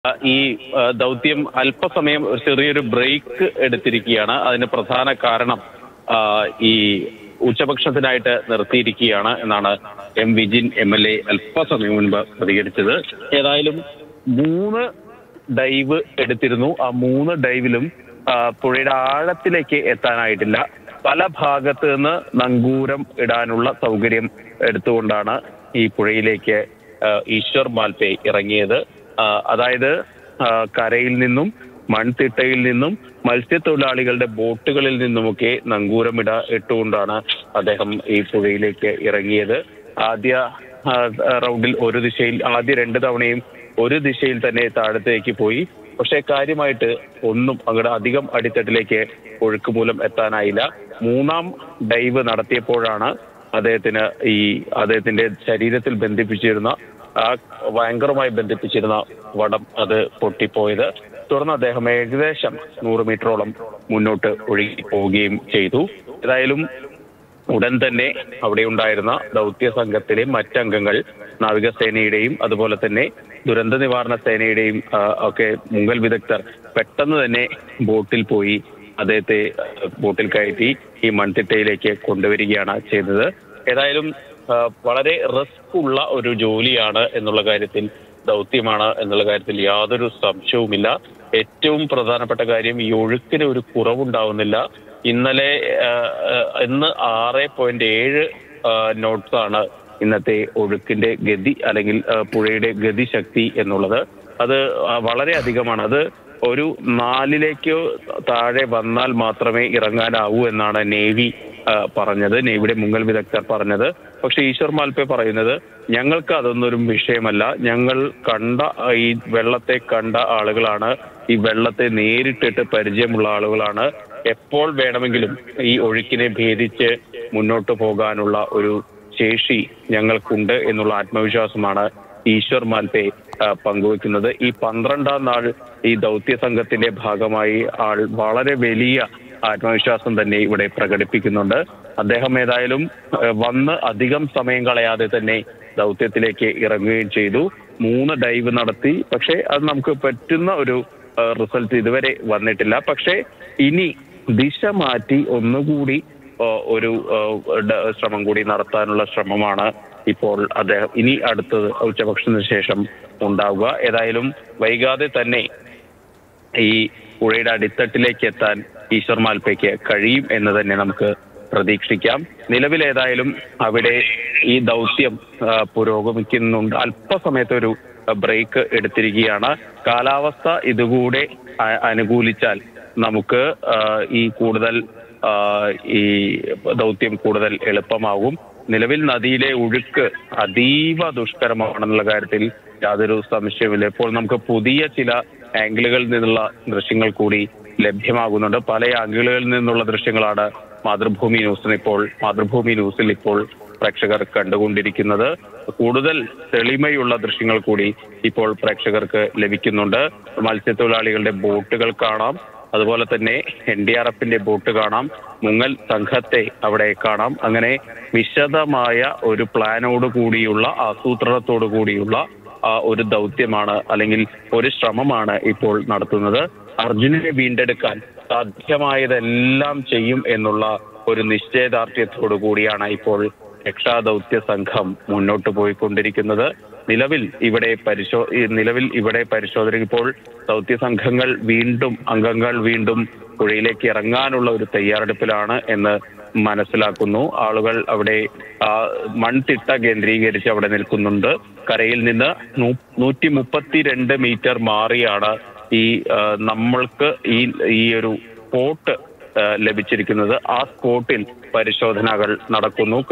ഈ ആ, ദൗത്യം അല്പസമയം ഒരു ചെറിയൊരു ബ്രേക്ക് എടുത്തിരിക്കുകയാണ് അതിന് പ്രധാന കാരണം ആ, ഈ ഉച്ചഭക്ഷണത്തിനായിട്ട് നിർത്തിയിരിക്കുകയാണ് എന്നാണ് M Vijin M L A അല്പസമയം മുൻപ് പ്രതികരിച്ചത് ഏതായാലും മൂന്ന് ഡൈവ് എടുത്തിരുന്നു ആ മൂന്ന് ഡൈവിലും ആ, പുഴയുടെ ആഴത്തിലേക്ക് എത്താനായിട്ടില്ല പല ഭാഗത്ത് നിന്ന് നങ്കൂരം ഇടാനുള്ള സൗകര്യം എടുത്തുകൊണ്ടാണ് ഈ പുഴയിലേക്ക് ആ, ഈശ്വർ മാൽപേ ഇറങ്ങിയത് ആ, അതായത് ആ, കരയിൽ നിന്നും മൺതിട്ടയിൽ നിന്നും മത്സ്യത്തൊഴിലാളികളുടെ ബോട്ടുകളിൽ നിന്നുമൊക്കെ നങ്കൂരമിട ഇട്ടുകൊണ്ടാണ് അദ്ദേഹം ഈ പുഴയിലേക്ക് ഇറങ്ങിയത് ആദ്യ ആ, റൗണ്ടിൽ ഒരു ദിശയിൽ ആദ്യ രണ്ട് തവണയും ഒരു ദിശയിൽ തന്നെ താഴത്തേക്ക് പോയി പക്ഷേ കാര്യമായിട്ട് ഒന്നും അങ്ങോട്ട് അധികം അടിത്തട്ടിലേക്ക് ഒഴുക്ക് മൂലം എത്താനായില്ല മൂന്നാം ഡൈവ് നടത്തിയപ്പോഴാണ് അദ്ദേഹത്തിന് ഈ അദ്ദേഹത്തിന്റെ ശരീരത്തിൽ ബന്ധിപ്പിച്ചിരുന്ന ആ ഭയങ്കരമായി ബന്ധിപ്പിച്ചിരുന്ന വടം അത് പൊട്ടിപ്പോയത് തുടർന്ന് അദ്ദേഹം ഏകദേശം നൂറ് മീറ്ററോളം മുന്നോട്ട് ഒഴുകി പോവുകയും ചെയ്തു ഏതായാലും ഉടൻ തന്നെ അവിടെ ഉണ്ടായിരുന്ന ദൗത്യ സംഘത്തിലെ മറ്റംഗങ്ങൾ നാവികസേനയുടെയും അതുപോലെ തന്നെ ദുരന്ത നിവാരണ സേനയുടെയും ആ, ഒക്കെ മുങ്ങൽ വിദഗ്ധർ പെട്ടെന്ന് തന്നെ ബോട്ടിൽ പോയി അദ്ദേഹത്തെ ആ, ബോട്ടിൽ കയറ്റി ഈ മൺതിട്ടയിലേക്ക് കൊണ്ടുവരികയാണ് ചെയ്തത് ഏതായാലും ആ, വളരെ റിസ്ക് ഉള്ള ഒരു ജോലിയാണ് എന്നുള്ള കാര്യത്തിൽ ദൗത്യമാണ് എന്നുള്ള കാര്യത്തിൽ യാതൊരു സംശയവുമില്ല ഏറ്റവും പ്രധാനപ്പെട്ട കാര്യം ഈ ഒഴുക്കിന് ഒരു കുറവുണ്ടാവുന്നില്ല ഇന്നലെ ആ, ആ, ഇന്ന് ആറ് പോയിന്റ് ഏഴ് നോട്ട്സ് ആണ് ഇന്നത്തെ ഒഴുക്കിന്റെ ഗതി അല്ലെങ്കിൽ ആ, പുഴയുടെ ഗതിശക്തി എന്നുള്ളത് അത് ആ, വളരെ അധികമാണ് അത് ഒരു നാലിലേക്കോ താഴെ വന്നാൽ മാത്രമേ ഇറങ്ങാനാവൂ എന്നാണ് നേവി ആ, പറഞ്ഞത് നേവിയുടെ മുങ്ങൽ വിദഗ്ധർ പറഞ്ഞത് പക്ഷെ ഈശ്വർ മാൽപ്പെ പറയുന്നത് ഞങ്ങൾക്ക് അതൊന്നും ഒരു വിഷയമല്ല ഞങ്ങൾ കണ്ട ആ, ഈ വെള്ളത്തെ കണ്ട ആളുകളാണ് ഈ വെള്ളത്തെ നേരിട്ടിട്ട് പരിചയമുള്ള ആളുകളാണ് എപ്പോൾ വേണമെങ്കിലും ഈ ഒഴുക്കിനെ ഭേദിച്ച് മുന്നോട്ട് പോകാനുള്ള ഒരു ശേഷി ഞങ്ങൾക്കുണ്ട് എന്നുള്ള ആത്മവിശ്വാസമാണ് ഈശ്വർ മാൽപേ ആ, പങ്കുവെക്കുന്നത് ഈ പന്ത്രണ്ടാം നാൾ ഈ ദൗത്യ സംഘത്തിന്റെ ഭാഗമായി ആൾ വളരെ വലിയ ആത്മവിശ്വാസം തന്നെ ഇവിടെ പ്രകടിപ്പിക്കുന്നുണ്ട് അദ്ദേഹം ഏതായാലും ആ, വന്ന് അധികം സമയം കളയാതെ തന്നെ ദൗത്യത്തിലേക്ക് ഇറങ്ങുകയും ചെയ്തു മൂന്ന് ഡൈവ് നടത്തി പക്ഷേ അത് നമുക്ക് പറ്റുന്ന ഒരു റിസൾട്ട് ഇതുവരെ വന്നിട്ടില്ല പക്ഷേ ഇനി ദിശ മാറ്റി ഒന്നുകൂടി ആ, ഒരു ആ, ഡ- ശ്രമം കൂടി നടത്താനുള്ള ശ്രമമാണ് ഇപ്പോൾ അദ്ദേഹം ഇനി അടുത്തത് ഉച്ചഭക്ഷണത്തിന് ശേഷം ഉണ്ടാവുക ഏതായാലും വൈകാതെ തന്നെ ഈ പുഴയുടെ അടിത്തട്ടിലേക്ക് എത്താൻ ഈശ്വർ മാൽപ്പയ്ക്ക് കഴിയും എന്ന് തന്നെ നമുക്ക് പ്രതീക്ഷിക്കാം നിലവിൽ ഏതായാലും അവിടെ ഈ ദൗത്യം ആ, പുരോഗമിക്കുന്നുണ്ട് അല്പസമയത്ത് ഒരു ബ്രേക്ക് എടുത്തിരിക്കുകയാണ് കാലാവസ്ഥ ഇതുകൂടെ അ- അനുകൂലിച്ചാൽ നമുക്ക് ആ, ഈ കൂടുതൽ ആ, ഈ ദൗത്യം കൂടുതൽ എളുപ്പമാകും നിലവിൽ നദിയിലെ ഒഴുക്ക് അതീവ ദുഷ്കരമാണെന്നുള്ള കാര്യത്തിൽ യാതൊരു സംശയവുമില്ല ഇപ്പോൾ നമുക്ക് പുതിയ ചില ആംഗിളുകളിൽ നിന്നുള്ള ദൃശ്യങ്ങൾ കൂടി ലഭ്യമാകുന്നുണ്ട് പല ആംഗിളുകളിൽ നിന്നുള്ള ദൃശ്യങ്ങളാണ് മാതൃഭൂമി ന്യൂസിന് ഇപ്പോൾ മാതൃഭൂമി ന്യൂസിൽ ഇപ്പോൾ പ്രേക്ഷകർ കണ്ടുകൊണ്ടിരിക്കുന്നത് കൂടുതൽ തെളിമയുള്ള ദൃശ്യങ്ങൾ കൂടി ഇപ്പോൾ പ്രേക്ഷകർക്ക് ലഭിക്കുന്നുണ്ട് മത്സ്യത്തൊഴിലാളികളുടെ ബോട്ടുകൾ കാണാം അതുപോലെ തന്നെ എൻ ഡി ആർ എഫിന്റെ ബോട്ട് കാണാം മുങ്ങൽ സംഘത്തെ അവിടെ കാണാം അങ്ങനെ വിശദമായ ഒരു പ്ലാനോട് കൂടിയുള്ള ആസൂത്രണത്തോടു കൂടിയുള്ള ആ, ഒരു ദൗത്യമാണ് അല്ലെങ്കിൽ ഒരു ശ്രമമാണ് ഇപ്പോൾ നടത്തുന്നത് അർജുനനെ വീണ്ടെടുക്കാൻ സാധ്യമായതെല്ലാം ചെയ്യും എന്നുള്ള ഒരു നിശ്ചയദാർഢ്യത്തോടു കൂടിയാണ് ഇപ്പോൾ രക്ഷാദൗത്യ സംഘം മുന്നോട്ട് പോയിക്കൊണ്ടിരിക്കുന്നത് നിലവിൽ ഇവിടെ പരിശോ ഈ നിലവിൽ ഇവിടെ പരിശോധന ഇപ്പോൾ ദൗത്യ സംഘങ്ങൾ വീണ്ടും അംഗങ്ങൾ വീണ്ടും പുഴയിലേക്ക് ഇറങ്ങാനുള്ള ഒരു തയ്യാറെടുപ്പിലാണ് എന്ന് മനസ്സിലാക്കുന്നു ആളുകൾ അവിടെ ആ, മൺതിട്ട കേന്ദ്രീകരിച്ച് അവിടെ നിൽക്കുന്നുണ്ട് കരയിൽ നിന്ന് നൂറ്റി മുപ്പത്തിരണ്ട് മീറ്റർ മാറിയാണ് ഈ ആ, നമ്മൾക്ക് ഈ ഈ ഒരു സ്പോട്ട് ലഭിച്ചിരിക്കുന്നത് ആ സ്പോട്ടിൽ പരിശോധനകൾ നടക്കുന്നു